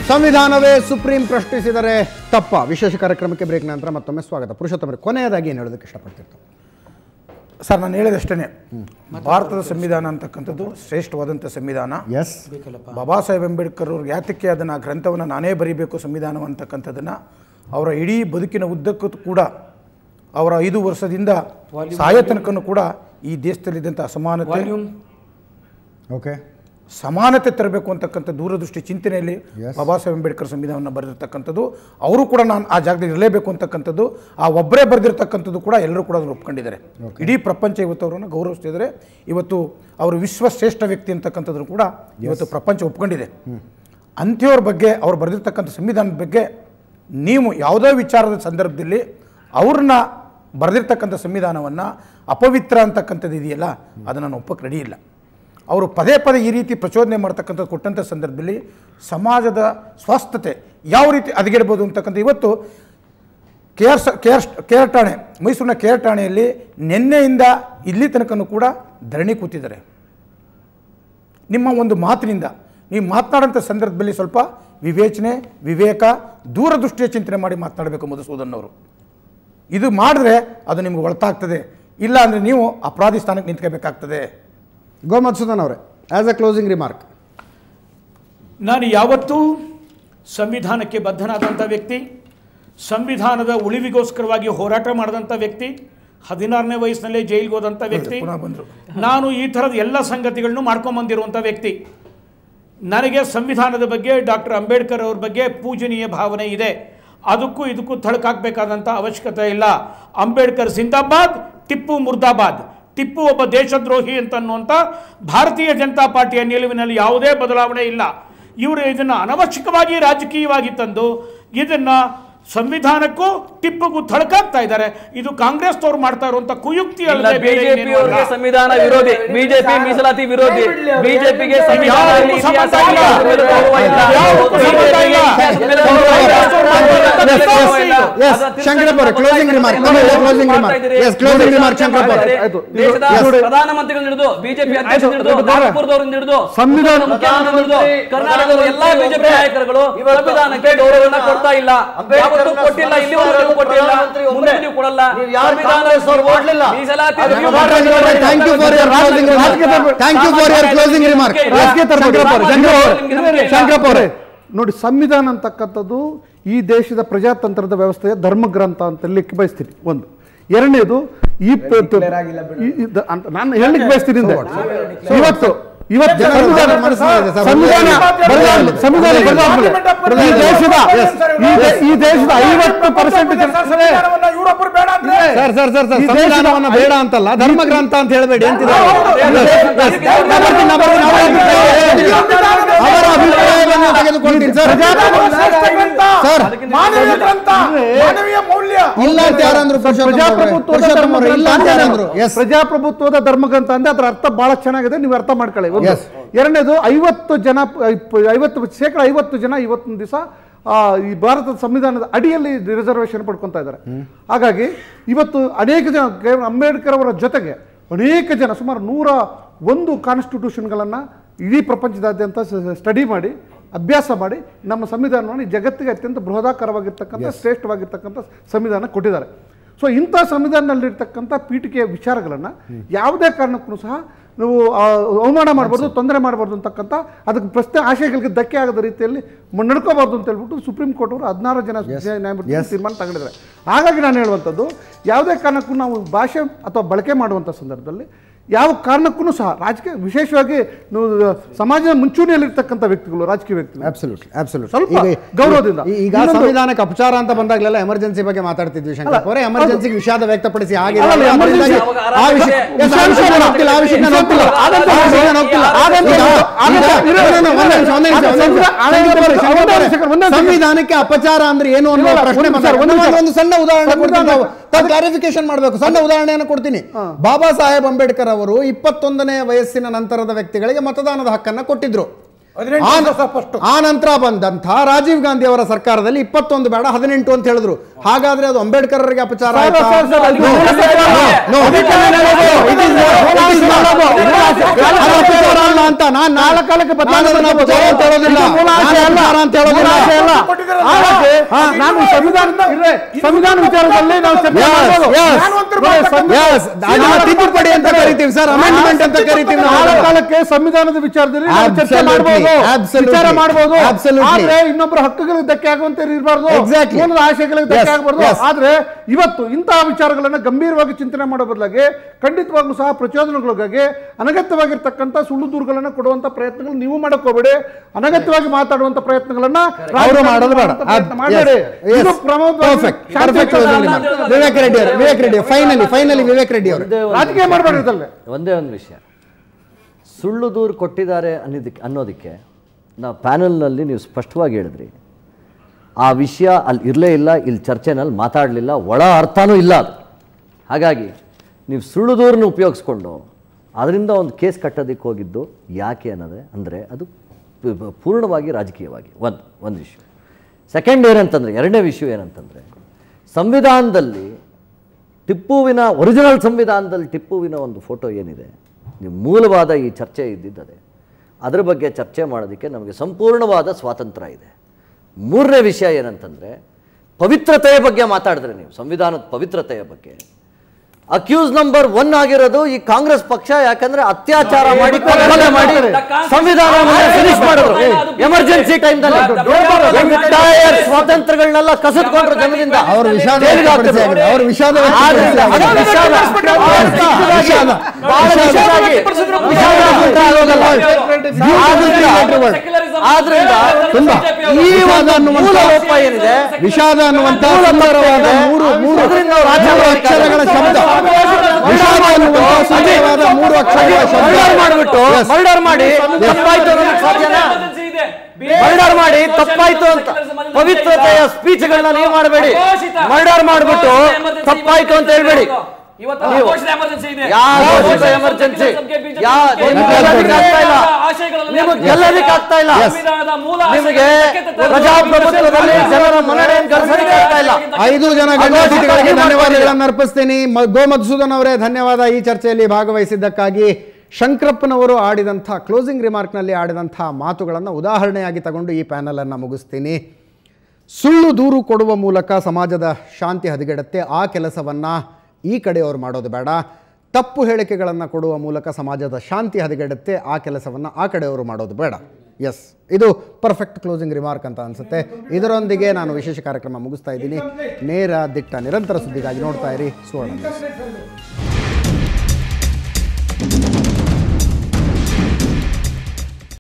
ಸಂವಿಧಾನವೇ supreme ಪ್ರಶ್ನಿಸಿದರೆ ತಪ್ಪ ವಿಶೇಷ ಕಾರ್ಯಕ್ರಮಕ್ಕೆ ಬ್ರೇಕ್ ನಂತರ ಮತ್ತೊಮ್ಮೆ ಸ್ವಾಗತ ಪುರುಷೋತ್ತಮರೇ ಕೊನೆಯದಾಗಿ ಏನು ಹೇಳೋದಕ್ಕೆ ಇಷ್ಟಪಡ್ತಿರ್ತಾರೆ ಸರ್ ನಾನು ಹೇಳಿದಷ್ಟೇ ಭಾರತದ ಸಂವಿಧಾನ ಅಂತಕ್ಕಂಥದ್ದು ಶ್ರೇಷ್ಠವಾದಂಥ ಸಂವಿಧಾನ ಎಸ್ ಬಾಬಾ ಸಾಹೇಬ್ ಅಂಬೇಡ್ಕರ್ ಅವ್ರು ಯಾತಕ್ಕೆ ಅದನ್ನು ಆ ಗ್ರಂಥವನ್ನು ನಾನೇ ಬರೀಬೇಕು ಸಂವಿಧಾನ ಅಂತಕ್ಕಂಥದ್ದನ್ನು ಅವರ ಇಡೀ ಬದುಕಿನ ಉದ್ದಕ್ಕೂ ಕೂಡ ಅವರ ಐದು ವರ್ಷದಿಂದ ಸಾಯೋ ತನಕನೂ ಕೂಡ ಈ ದೇಶದಲ್ಲಿದ್ದಂಥ ಅಸಮಾನತೆ ಓಕೆ ಸಮಾನತೆ ತರಬೇಕು ಅಂತಕ್ಕಂಥ ದೂರದೃಷ್ಟಿ ಚಿಂತನೆಯಲ್ಲಿ Yes. ಬಾಬಾ ಸಾಹೇಬ್ ಅಂಬೇಡ್ಕರ್ ಸಂವಿಧಾನವನ್ನು ಬರೆದಿರ್ತಕ್ಕಂಥದ್ದು ಅವರು ಕೂಡ ನಾನು ಆ ಜಾಗದಲ್ಲಿ ಇರಲೇಬೇಕು ಅಂತಕ್ಕಂಥದ್ದು ಆ ಒಬ್ಬರೇ ಬರೆದಿರ್ತಕ್ಕಂಥದ್ದು ಕೂಡ ಎಲ್ಲರೂ ಕೂಡ ಅದನ್ನು ಒಪ್ಕೊಂಡಿದ್ದಾರೆ ಇಡೀ ಪ್ರಪಂಚ ಇವತ್ತು ಅವರನ್ನು ಗೌರವಿಸ್ತಿದ್ದಾರೆ ಇವತ್ತು ಅವರು ವಿಶ್ವಶ್ರೇಷ್ಠ ವ್ಯಕ್ತಿ ಅಂತಕ್ಕಂಥದ್ದು ಕೂಡ ಇವತ್ತು ಪ್ರಪಂಚ ಒಪ್ಕೊಂಡಿದೆ ಅಂಥವ್ರ ಬಗ್ಗೆ ಅವ್ರು ಬರೆದಿರ್ತಕ್ಕಂಥ ಸಂವಿಧಾನದ ಬಗ್ಗೆ ನೀವು ಯಾವುದೇ ವಿಚಾರದ ಸಂದರ್ಭದಲ್ಲಿ ಅವ್ರನ್ನ ಬರೆದಿರ್ತಕ್ಕಂಥ ಸಂವಿಧಾನವನ್ನು ಅಪವಿತ್ರ ಅಂತಕ್ಕಂಥದ್ದು ಇದೆಯಲ್ಲ ಅದನ್ನು ನಾನು ಒಪ್ಪಕ್ಕೆ ರೆಡಿ ಇಲ್ಲ ಅವರು ಪದೇ ಪದೇ ಈ ರೀತಿ ಪ್ರಚೋದನೆ ಮಾಡ್ತಕ್ಕಂಥದ್ದು ಕೊಟ್ಟಂಥ ಸಂದರ್ಭದಲ್ಲಿ ಸಮಾಜದ ಸ್ವಸ್ಥತೆ ಯಾವ ರೀತಿ ಹದಗೆಡ್ಬೋದು ಅಂತಕ್ಕಂಥ ಇವತ್ತು ಕೆ ಆರ್ ಸ ಕೆ ಆರ್ ಕೆ ಆರ್ ಠಾಣೆ ಮೈಸೂರಿನ ಕೆ ಆರ್ ಠಾಣೆಯಲ್ಲಿ ನಿನ್ನೆಯಿಂದ ಇಲ್ಲಿ ತನಕನೂ ಕೂಡ ಧರಣಿ ಕೂತಿದ್ದಾರೆ ನಿಮ್ಮ ಒಂದು ಮಾತಿನಿಂದ ನೀವು ಮಾತನಾಡೋಂಥ ಸಂದರ್ಭದಲ್ಲಿ ಸ್ವಲ್ಪ ವಿವೇಚನೆ ವಿವೇಕ ದೂರದೃಷ್ಟಿಯ ಚಿಂತನೆ ಮಾಡಿ ಮಾತನಾಡಬೇಕು ಮಧುಸೂದನ್ ಅವರು ಇದು ಮಾಡಿದ್ರೆ ಅದು ನಿಮ್ಗೆ ಒಳತಾಗ್ತದೆ ಇಲ್ಲ ಅಂದರೆ ನೀವು ಅಪರಾಧಿ ಸ್ಥಾನಕ್ಕೆ ನಿಂತ್ಕೋಬೇಕಾಗ್ತದೆ ಗೋ ಮಧುಸೂದನ್ ಅವರೇ ಆಸ್ ಎ ಕ್ಲೋಸಿಂಗ್ ರಿಮಾರ್ಕ್ ನಾನು ಯಾವತ್ತೂ ಸಂವಿಧಾನಕ್ಕೆ ಬದ್ಧನಾದಂಥ ವ್ಯಕ್ತಿ ಸಂವಿಧಾನದ ಉಳಿವಿಗೋಸ್ಕರವಾಗಿ ಹೋರಾಟ ಮಾಡಿದಂಥ ವ್ಯಕ್ತಿ ಹದಿನಾರನೇ ವಯಸ್ಸಿನಲ್ಲೇ ಜೈಲಿಗೆ ಹೋದಂಥ ವ್ಯಕ್ತಿ ಪುನಃ ಬಂದರು ನಾನು ಈ ಥರದ ಎಲ್ಲ ಸಂಗತಿಗಳನ್ನು ಮಾಡ್ಕೊಂಬಂದಿರುವಂಥ ವ್ಯಕ್ತಿ ನನಗೆ ಸಂವಿಧಾನದ ಬಗ್ಗೆ ಡಾಕ್ಟರ್ ಅಂಬೇಡ್ಕರ್ ಅವ್ರ ಬಗ್ಗೆ ಪೂಜನೀಯ ಭಾವನೆ ಇದೆ ಅದಕ್ಕೂ ಇದಕ್ಕೂ ಥಳಕಾಗಬೇಕಾದಂಥ ಅವಶ್ಯಕತೆ ಇಲ್ಲ ಅಂಬೇಡ್ಕರ್ ಜಿಂದಾಬಾದ್ ಟಿಪ್ಪು ಮುರ್ದಾಬಾದ್ ಟಿಪ್ಪು ಒಬ್ಬ ದೇಶದ್ರೋಹಿ ಅಂತನ್ನುವಂಥ ಭಾರತೀಯ ಜನತಾ ಪಾರ್ಟಿಯ ನಿಲುವಿನಲ್ಲಿ ಯಾವುದೇ ಬದಲಾವಣೆ ಇಲ್ಲ ಇವರು ಇದನ್ನು ಅನವಶ್ಯಕವಾಗಿ ರಾಜಕೀಯವಾಗಿ ತಂದು ಇದನ್ನು ಸಂವಿಧಾನಕ್ಕೂ ಟಿಪ್ಪುಗೂ ಥಳಕಾಗ್ತಾ ಇದ್ದಾರೆ ಇದು ಕಾಂಗ್ರೆಸ್ನವ್ರು ಮಾಡ್ತಾ ಇರುವಂಥ ಕುಯುಕ್ತಿ ಅಲ್ಲದೆ ಬೇರೆ ಬಿಜೆಪಿ ಇನ್ನೇನೂ ಅವರಿಗೆ ಅಲ್ಲ. ಸಂವಿಧಾನ ವಿರೋಧಿ ಬಿಜೆಪಿ ಮೀಸಲಾತಿ ವಿರೋಧಿ ಬಿಜೆಪಿಗೆ ಸಂವಿಧಾನ ಯಾವ್ದಕ್ಕೂ ಆಗಲಿ, ಇತಿಹಾಸ ಸಂಬಂಧ ಇಲ್ಲ. ಆಗಲಿ, ಅದ್ರ ಮೇಲೆ ಗೌರವ ಇಲ್ಲ. ಯಾವ್ದಕ್ಕೂ ಸಂಬಂಧ ಇಲ್ಲ. BJP ಗೆ ಗೌರವ ಇಲ್ಲ. ಅದ್ರ ಮೇಲೆ ಗೌರವ ಇಲ್ಲ. Yes, ಅದನ್ನ ಶಂಕರಪ್ಪ ಅವರೇ, closing remark. ತಿರ್ಚಿ ಕೊನೆಯ closing remark. ಮಾಡ್ತಾ ಇದ್ದೀರಿ. Yes, closing remark, ಶಂಕರಪ್ಪ ಅವರೇ. ಆಯ್ತು. ಇದು- ದೇಶದ ನೋಡಿ. ಪ್ರಧಾನಮಂತ್ರಿಗಳು ಹಿಡಿದು ಬಿಜೆಪಿ ಅಧ್ಯಕ್ಷರು ಹಿಡಿದು ಆಯ್ತು. ನಾಗಪುರದವ್ರನ್ನ ಹಿಡಿದು ಸಂವಿಧಾನ- ಮುಖ್ಯಮಂತ್ರಿಗಳು ಹಿಡಿದು ಕರ್ನಾಟಕದ ಎಲ್ಲಾ ಬಿಜೆಪಿ ನಾಯಕರುಗಳು ಸಂವಿಧಾನಕ್ಕೆ ಗೌರವವನ್ನ ಕೊಡ್ತಾ ಇಲ್ಲ ಯಾವತ್ತೂ ಕೊಟ್ಟಿಲ್ಲ ಇಲ್ಲಿವರೆಗೂ ಕೊಟ್ಟಿಲ್ಲ ಮುಂದೆ ನೀವು ಕೊಡಲ್ಲ ಸಂವಿಧಾನ ಮೀಸಲಾತಿ review ನಟರಾಜ್ ಅವರೇ, thank you for your closing remark. Thank you for your closing remark. ರಾಜಕೀಯ ತರಬೇತಿ. ಶಂಕರಪ್ಪ ಅವರೇ, ಶಂಕರಪ್ಪ ಅವರೇ. ನಿಮ್ಗೆ ನಂಬಿಕೆ ಇಲ್ಲ. ಶಂಕರಪ್ಪ ಅವರೇ ನೋಡಿ ಸಂವಿಧಾನ ಅಂತಕ್ಕಂಥದ್ದು ಈ ದೇಶದ ಪ್ರಜಾತಂತ್ರದ ವ್ಯವಸ್ಥೆಯ ಧರ್ಮಗ್ರಂಥ ಅಂತ ಹೇಳಲಿಕ್ಕೆ ಬಯಸ್ತೀನಿ ಒಂದು ಎರಡನೇದು ಈ ಪ- ಈ- ಈ- ಅಂತ ನಾನು ಹೇಳಲಿಕ್ಕೆ ಬಯಸ್ತೀನಿ ಹಿಂದೆ. ಇವತ್ತು ಇವತ್ತು ಜನರ ಸಂವಿಧಾನ ಮನಸ್ಸಿನಲ್ಲಿದೆ ಸರ್. ಸಂವಿಧಾನ ಬದಲಾವಣೆ- ಸಂವಿಧಾನ ಬದಲಾವಣೆ. ಬದಲಾವಣೆ. ಈ ದೇಶದ ಈ ದೇ- ಈ ದೇಶದ ಐವತ್ತು ಪರ್ಸೆಂಟ್ ಇವರೊಬ್ಬರು ಬೇಡ ಅಂದ್ರೆ ಸರ್ ಸರ್ ಸರ್ ಸರ್ ಈ ದೇಶದ- ಸಂವಿಧಾನವನ್ನ ಬೇಡ ಅಂತಲ್ಲ ಧರ್ಮ ಗ್ರಂಥ ಅಂತ ಹೇಳಬೇಡಿ ಅಂತಿದ್ದಾರೆ ಅವರ ಅಭಿಪ್ರಾಯವನ್ನು ತೆಗೆದುಕೊಳ್ತೀನಿ ಸರ್ ಸರ್ ಮಾನವೀಯ ಗ್ರಂಥ ಮಾನವೀಯ ಮೌಲ್ಯ ಇಲ್ಲ ಅಂತ ಯಾರಂದ್ರು ಪುರುಷೋತ್ತಮ ಅವರೇ? ಪ್ರಜಾಪ್ರಭುತ್ವದ ಪುರುಷೋತ್ತಮ ಅವರೇ, ಇಲ್ಲ ಅಂತ ಯಾರಂದ್ರು ಧರ್ಮಗ್ರಂಥ ಎಸ್ ಪ್ರಜಾಪ್ರಭುತ್ವದ ಧರ್ಮಗ್ರಂಥ ಅಂದ್ರೆ ಅದರ ಅರ್ಥ ಬಹಳ ಚೆನ್ನಾಗಿದೆ ನೀವು ಅರ್ಥ ಮಾಡ್ಕೊಳ್ಳಿ ಒಂದು. Yes. ಎರಡನೇದು ಐವತ್ತು ಜನ ಐಪ್- ಐವತ್ತು ಶೇಕಡ ಐವತ್ತು ಜನ ಇವತ್ತೊಂದು ದಿವಸ ಈ ಭಾರತದ ಸಂವಿಧಾನದ ಅಡಿಯಲ್ಲಿ ರಿಸರ್ವೇಶನ್ ಪಡ್ಕೊತಾ ಇದ್ದಾರೆ ಹಾಗಾಗಿ ಇವತ್ತು ಅನೇಕ ಜನ ಕೇವಲ ಅಂಬೇಡ್ಕರ್ ಅವರ ಜೊತೆಗೆ ಅನೇಕ ಜನ ಸುಮಾರು ನೂರ ಒಂದು ಕಾನ್ಸ್ಟಿಟ್ಯೂಷನ್ಗಳನ್ನು ಇಡೀ ಪ್ರಪಂಚದಾದ್ಯಂತ ಸ್ಟಡಿ ಮಾಡಿ ಅಭ್ಯಾಸ ಮಾಡಿ ನಮ್ಮ ಸಂವಿಧಾನವನ್ನು ಈ ಜಗತ್ತಿಗೆ ಅತ್ಯಂತ ಬೃಹದಾಕಾರವಾಗಿರ್ತಕ್ಕಂಥ ಶ್ರೇಷ್ಠವಾಗಿರ್ತಕ್ಕಂಥ ಸಂವಿಧಾನ ಕೊಟ್ಟಿದ್ದಾರೆ ಸೊ ಇಂಥ ಸಂವಿಧಾನದಲ್ಲಿರ್ತಕ್ಕಂಥ ಪೀಠಿಕೆಯ ವಿಚಾರಗಳನ್ನು ಯಾವುದೇ ಕಾರಣಕ್ಕೂ ಸಹ ನೀವು ಆ, ಅವಮಾನ ಮಾಡಬಾರ್ದು ತೊಂದರೆ ಮಾಡಬಾರ್ದು ಅಂತಕ್ಕಂಥ ಅದಕ್ಕೆ ಪ್ರಶ್ನೆ ಆಶಯಗಳಿಗೆ ಧಕ್ಕೆ ಆಗದ ರೀತಿಯಲ್ಲಿ ಮ- ನಡ್ಕೋಬಾರ್ದು ಅಂತ ಹೇಳ್ಬಿಟ್ಟು ಸುಪ್ರೀಂ ಕೋರ್ಟ್ ಅವರು ಹದಿನಾರು ಜನ ನ್ಯಾಯಮೂರ್ತಿ ತೀರ್ಮಾನ ತಗೊಂಡಿದ್ದಾರೆ ಹಾಗಾಗಿ ನಾನು ಹೇಳುವಂಥದ್ದು ಯಾವುದೇ ಕಾರಣಕ್ಕೂ ನಾವು ಭಾಷೆ ಅಥವಾ ಬಳಕೆ ಮಾಡುವಂಥ ಸಂದರ್ಭದಲ್ಲಿ ಯಾವ ಕಾರಣಕ್ಕೂ ಸಹ ರಾಜಕೀಯ ವಿಶೇಷವಾಗಿ ನೀವು ಸಮಾಜದ ಮುಂಚೂಣಿಯಲ್ಲಿರ್ತಕ್ಕಂಥ ವ್ಯಕ್ತಿಗಳು ರಾಜಕೀಯ ವ್ಯಕ್ತಿಗಳು ಅಬ್ಸಲ್ಯೂಟ್ಲಿ ಅಬ್ಸಲ್ಯೂಟ್ ಸ್ವಲ್ಪ ಗೌರವದಿಂದ. ಈಗ ಇನ್ನೊಂದು- ಸಂವಿಧಾನಕ್ಕೆ ಅಪಚಾರ ಅಂತ ಬಂದಾಗಲೆಲ್ಲ ಎಮರ್ಜೆನ್ಸಿ ಬಗ್ಗೆ ಮಾತಾಡ್ತಿದ್ವಿ ಶಂಕರ್ ಅವರೇ ಎಮರ್ಜೆನ್ಸಿಗೆ ವಿಷಾದ ವ್ಯಕ್ತಪಡಿಸಿ ಹಾಗೆ ಅಲ್ಲ, ಅಲ್ಲ, emergency ಅವಾಗ ಆ ವಿಷಯ ಆರಾಧನೆ- ಎಸ್, ಆ ವಿಷಯ ನಾನು ಒಪ್ತಿಲ್ಲ, ಆ ವಿಷಯ ನಾನು ಒಪ್ತಿಲ್ಲ. ಆದಂತ- ಆ ವಿಷಯ ನಾನು ಒಪ್ತಿಲ್ಲ. ಆದಂತ- ಈಗ- ಈಗ- ಆದಂತ- ಇರು, ಇರು, ಇರು, ಒಂದೇ ನಿಮಿಷ, ಒಂದೇ ನಿಮಿಷ, ಒಂದೇ ನಿಮಿಷ. ಆದಂತ- ಶಂಕರ್ ಅವರೇ, ಶಂಕರ್ ಅವರೇ, ಒಂದೇ ನಿಮಿಷ, ಒಂದೇ ನಿಮಿಷ. ಸಂವಿಧಾನಕ್ಕೆ ಅಪಚಾರ ಅಂದ್ರೆ ಏನು ಅನ್ನೋ ಇಲ್ಲ, ಪ್ರಶ್ನೆ ಒಂದು ಬಂದಾಗ ನಿಮಿಷ, ಒಂದು ನಾನು ನಿಮಿಷ. ಒಂದು ಸಣ್ಣ ಉದಾಹರಣೆ ಕೊಡ್ತೀನಿ ಸಂವಿಧಾನ- ತಾವು- ತಾವು ಕ್ಲಾರಿಫಿಕೇಶನ್ ಮಾಡಬೇಕು ಸಣ್ಣ ಉದಾಹರಣೆಯನ್ನು ಕೊಡ್ತೀನಿ ಬಾಬಾ ಸಾಹೇಬ್ ಅಂಬೇಡ್ಕರ್ ಅವರು ಇಪ್ಪತ್ತೊಂದನೇ ವಯಸ್ಸಿನ ನಂತರದ ವ್ಯಕ್ತಿಗಳಿಗೆ ಮತದಾನದ ಹಕ್ಕನ್ನ ಕೊಟ್ಟಿದ್ರು ಹದಿನೆಂಟು ಆ- ವರ್ಷ ಫಸ್ಟ್ ಆ ನಂತರ ಬಂದಂಥ ರಾಜೀವ್ ಗಾಂಧಿ ಅವರ ಸರ್ಕಾರದಲ್ಲಿ ಇಪ್ಪತ್ತೊಂದು ಬೇಡ ಹದಿನೆಂಟು ಅಂತ ಹೇಳಿದ್ರು ಹಾಗಾದ್ರೆ ಅದು ಅಂಬೇಡ್ಕರ್ ಅವರಿಗೆ ಅಪಚಾರ ಸರ್, ಆಯ್ತಾ? ಸರ್, ಸರ್, ಅದು No, ಸರ್, no, no. ಅದಕ್ಕೆ ನಾನು ಹೇಳೋದು. It is not- it is not. ಅದು ಅಪಚಾರ ಅಲ್ಲ ಅಂತ ನಾನ್- ಕಾಲ ಕಾಲಕ್ಕೆ ಬದಲಾವಣೆ ನಾನು ಅದನ್ನ ಮಾಡ್ಬೋದು. ಉಪಚಾರ ಅಂತ ಹೇಳೋದಿಲ್ಲ. ಇದು ಮೂಲ ಆಶಯ ನಾನು ಅಲ್ಲ. ಉಪಚಾರ ಅಂತ ಹೇಳೋದಿಲ್ಲ. ಮೂಲ ಆಶಯ ಅಲ್ಲ. ಕೊಟ್ಟಿದ್ದೀರಲ್ಲ. ಹಾಗಾಗಿ ಹಾ. ನಾನು ಸಂವಿಧಾನ ಇರ್ರೆ, ಸಂವಿಧಾನ ವಿಚಾರದಲ್ಲಿ ನಾವು ಚರ್ಚೆ Yes, ಮಾಡ್ಬೋದು. yes. ನಾನು ಒಂಥರ ಇರ್ರೆ, ಮಾತಾಡ್ತಕ್ಕಂಥ- Yes, ಅದನ್ನ ತಿದ್ದುಪಡಿ ಅಂತ ಕರಿತೀವಿ ಸರ್ ಅಮೆಂಡ್ಮೆಂಟ್ ಅಂತ ಕರಿತೀವಿ ನಾವು ಕಾಲ ಕಾಲಕ್ಕೆ ಸಂವಿಧಾನದ ವಿಚಾರದಲ್ಲಿ ನಾವು ಚರ್ಚೆ Absolutely, ಮಾಡಬಹುದು absolutely, ವಿಚಾರ ಮಾಡಬಹುದು absolutely. ಆದ್ರೆ ಇನ್ನೊಬ್ಬರ ಹಕ್ಕುಗಳಿಗೆ ಧಕ್ಕೆ ಆಗುವಂತೆ ಇರಬಾರ್ದು Exactly. ಮೂಲದ ಆಶಯಗಳಿಗೆ ಧಕ್ಕೆ Yes, ಆಗಬಾರ್ದು yes. ಆದ್ರೆ ಇವತ್ತು ಇಂತಹ ವಿಚಾರಗಳನ್ನ ಗಂಭೀರವಾಗಿ ಚಿಂತನೆ ಮಾಡೋ ಬದಲಾಗಿ ಖಂಡಿತವಾಗ್ಲೂ ಸಹ ಪ್ರಚೋದನೆಗಳಿಗಾಗಿ ಅನಗತ್ಯವಾಗಿರ್ತಕ್ಕಂಥ ಸುಳ್ಳು ದೂರುಗಳನ್ನ ಕೊಡುವಂತ ಪ್ರಯತ್ನಗಳು ನೀವು ಮಾಡಕ್ ಹೋಗಬೇಡಿ ಅನಗತ್ಯವಾಗಿ ಮಾತಾಡುವಂತ ಪ್ರಯತ್ನಗಳನ್ನ ಅವರು ಮಾಡೋದು ಬೇಡ ಮಾಡುವಂತ ಪ್ರಯತ್ನ ಮಾಡಬೇಡಿ ಇದು ಪ್ರಮುಖವಾಗಿ ಪರ್ಫೆಕ್ಟ್ ಶಾಂತಿ ಪರ್ಫೆಕ್ಟ್ ವಿಚಾರ- ವಿವೇಕ್ ರೆಡ್ಡಿ ಅವರು ವಿವೇಕ್ ರೆಡ್ಡಿ ಫೈನಲಿ ಫೈನಲಿ ವಿವೇಕ್ ರೆಡ್ಡಿ ಅವರು ಒಂದೇ ಒಂದು ರಾಜಕೀಯ ವಿಷಯ. ಮಾಡಬೇಡಿ ಇದರಲ್ಲಿ ಒಂದೇ ಒಂದು ವಿಷಯ ಸುಳ್ಳು ದೂರು ಕೊಟ್ಟಿದ್ದಾರೆ ಅನ್ನೋದಕ್ಕೆ ಅನ್ನೋದಕ್ಕೆ ನಾವು ಪ್ಯಾನಲ್ನಲ್ಲಿ ನೀವು ಸ್ಪಷ್ಟವಾಗಿ ಹೇಳಿದ್ರಿ ಆ ವಿಷಯ ಅಲ್ಲಿ ಇರಲೇ ಇಲ್ಲ ಇಲ್ಲಿ ಚರ್ಚೆನಲ್ಲಿ ಮಾತಾಡಲಿಲ್ಲ ಒಳ ಅರ್ಥನೂ ಇಲ್ಲ ಅದು ಹಾಗಾಗಿ ನೀವು ಸುಳ್ಳು ದೂರನ್ನ ಉಪಯೋಗಿಸ್ಕೊಂಡು ಅದರಿಂದ ಒಂದು ಕೇಸ್ ಕಟ್ಟೋದಕ್ಕೆ ಹೋಗಿದ್ದು ಯಾಕೆ ಅನ್ನೋದೇ ಅಂದರೆ ಅದು ಪು- ಪು- ಪೂರ್ಣವಾಗಿ ರಾಜಕೀಯವಾಗಿ ಒಂದು ಒಂದು ಇಶ್ಯೂ ಸೆಕೆಂಡ್ ಏನಂತಂದರೆ ಎರಡನೇ ವಿಷಯ ಏನಂತಂದರೆ ಸಂವಿಧಾನದಲ್ಲಿ ಟಿಪ್ಪುವಿನ ಒರಿಜಿನಲ್ ಸಂವಿಧಾನದಲ್ಲಿ ಟಿಪ್ಪುವಿನ ಒಂದು ಫೋಟೋ ಏನಿದೆ ನೀವು ಮೂಲವಾದ ಈ ಚರ್ಚೆ ಇದ್ದಿದ್ದದೆ ಅದರ ಬಗ್ಗೆ ಚರ್ಚೆ ಮಾಡೋದಕ್ಕೆ ನಮಗೆ ಸಂಪೂರ್ಣವಾದ ಸ್ವಾತಂತ್ರ್ಯ ಇದೆ ಮೂರನೇ ವಿಷಯ ಏನಂತಂದರೆ ಪವಿತ್ರತೆಯ ಬಗ್ಗೆ ಮಾತಾಡಿದ್ರೆ ನೀವು ಸಂವಿಧಾನದ ಪವಿತ್ರತೆಯ ಬಗ್ಗೆ ಅಕ್ಯೂಸ್ ನಂಬರ್ ಒನ್ ಆಗಿರೋದು ಈ ಕಾಂಗ್ರೆಸ್ ಪಕ್ಷ ಯಾಕಂದ್ರೆ ಅತ್ಯಾಚಾರ ಮಾಡಿ ಕೊಲೆ ಮಾಡಿ ಸಂವಿಧಾನ ಫಿನಿಶ್ ಮಾಡಿದ್ರು ಎಮರ್ಜೆನ್ಸಿ ಟೈಮ್ದಲ್ಲಿ ಎಂಟೈರ್ ಸ್ವಾತಂತ್ರ್ಯಗಳನ್ನೆಲ್ಲ ಕಸಿದ್ಕೊಂಡ್ರು ಜನರಿಂದ ಅವ್ರ ವಿಷಾದ ಜೈಲಿಗೆ ವ್ಯಕ್ತಪಡಿಸಿ ಹಾಕಿದ್ರು. ಅವ್ರ ವಿಷಾದ ಆದ್ರಿಂದ ಅದು ವಿಷಾದ. ವಿಷಾದ. ಬಹಳ ವಿಷಾದಾಗಿ. ವಿಷಾದ ಅಂತ ಆಗೋದಲ್ಲ. ಆದ್ರಿಂದ- ಆದ್ರಿಂದ ಈ ಒಂದು ಮೂಲ ಲೋಪ ಏನಿದೆ ವಿಷಾದ ಅನ್ನುವಂತ ಸುಂದರವಾದ ಮೂರು ಮೂರು ಅದರಿಂದ ಅವ್ರು ಆಚೆ ಮೂರು ಬರಲಿಕ್ಕೆ ಅಕ್ಷರಗಳ ಶಬ್ದ ವಿಷಾದ ಅನ್ನುವಂತ ಸುಂದರವಾದ ಮೂರು ಅಕ್ಷರಗಳ ಶಬ್ದ ಮರ್ಡರ್ ಮಾಡಿಬಿಟ್ಟು ಮರ್ಡರ್ ಮಾಡಿ ತಪ್ಪಾಯ್ತು ಅನ್ನೋದಕ್ಕೆ ಸಾಧ್ಯನಾ ಮರ್ಡರ್ ಮಾಡಿ ತಪ್ಪಾಯ್ತು ಅಂತ ಪವಿತ್ರತೆಯ ಸ್ಪೀಚ್ಗಳನ್ನ ನೀವು ಮಾಡಬೇಡಿ ಮರ್ಡರ್ ಮಾಡಿಬಿಟ್ಟು ತಪ್ಪಾಯ್ತು ಅಂತ ಹೇಳ್ಬೇಡಿ ನೀವು ಯಾವ ಘೋಷಿತ ಎಮರ್ಜೆನ್ಸಿ ಯಾವ ನಿಮ್ಗೆ ಆಗ್ತಾ ಇಲ್ಲ ನಿಮಗೆ ಗೆಲ್ಲೋದಕ್ಕೆ ಆಗ್ತಾ ಇಲ್ಲ ನಿಮಗೆ ಪ್ರಜಾಪ್ರಭುತ್ವದಲ್ಲಿ ಜನರ ಮನ್ನಣೆಯನ್ನು ಗಳಿಸೋದಕ್ಕೆ ಆಗ್ತಾ ಇಲ್ಲ ಐದು ಜನ ಗಣ್ಯಾತಿಥಿಗಳಿಗೆ ಧನ್ಯವಾದಗಳನ್ನು ಅರ್ಪಿಸ್ತೀನಿ ಮ- ಗೋ ಮಧುಸೂದನ್ ಅವರೇ ಧನ್ಯವಾದ ಈ ಚರ್ಚೆಯಲ್ಲಿ ಭಾಗವಹಿಸಿದ್ದಕ್ಕಾಗಿ ಶಂಕರಪ್ಪನವರು ಆಡಿದಂಥ ಕ್ಲೋಸಿಂಗ್ ರಿಮಾರ್ಕ್ನಲ್ಲಿ ಆಡಿದಂಥ ಮಾತುಗಳನ್ನು ಉದಾಹರಣೆಯಾಗಿ ತಗೊಂಡು ಈ ಪ್ಯಾನಲನ್ನು ಮುಗಿಸ್ತೀನಿ ಸುಳ್ಳು ದೂರು ಕೊಡುವ ಮೂಲಕ ಸಮಾಜದ ಶಾಂತಿ ಹದಗೆಡುತ್ತೆ ಆ ಕೆಲಸವನ್ನು ಈ ಕಡೆಯವರು ಮಾಡೋದು ಬೇಡ ತಪ್ಪು ಹೇಳಿಕೆಗಳನ್ನು ಕೊಡುವ ಮೂಲಕ ಸಮಾಜದ ಶಾಂತಿ ಹದಗೆಡುತ್ತೆ ಆ ಕೆಲಸವನ್ನು ಆ ಕಡೆಯವರು ಮಾಡೋದು ಬೇಡ ಎಸ್ ಇದು ಪರ್ಫೆಕ್ಟ್ ಕ್ಲೋಸಿಂಗ್ ರಿಮಾರ್ಕ್ ಅಂತ ಅನಿಸುತ್ತೆ ಇದರೊಂದಿಗೆ ನಾನು ವಿಶೇಷ ಕಾರ್ಯಕ್ರಮ ಮುಗಿಸ್ತಾ ಇದ್ದೀನಿ ನೇರ ದಿಟ್ಟ ನಿರಂತರ ಸುದ್ದಿಗಾಗಿ ನೋಡ್ತಾ ಇರಿ ಸುವರ್ಣ ನ್ಯೂಸ್.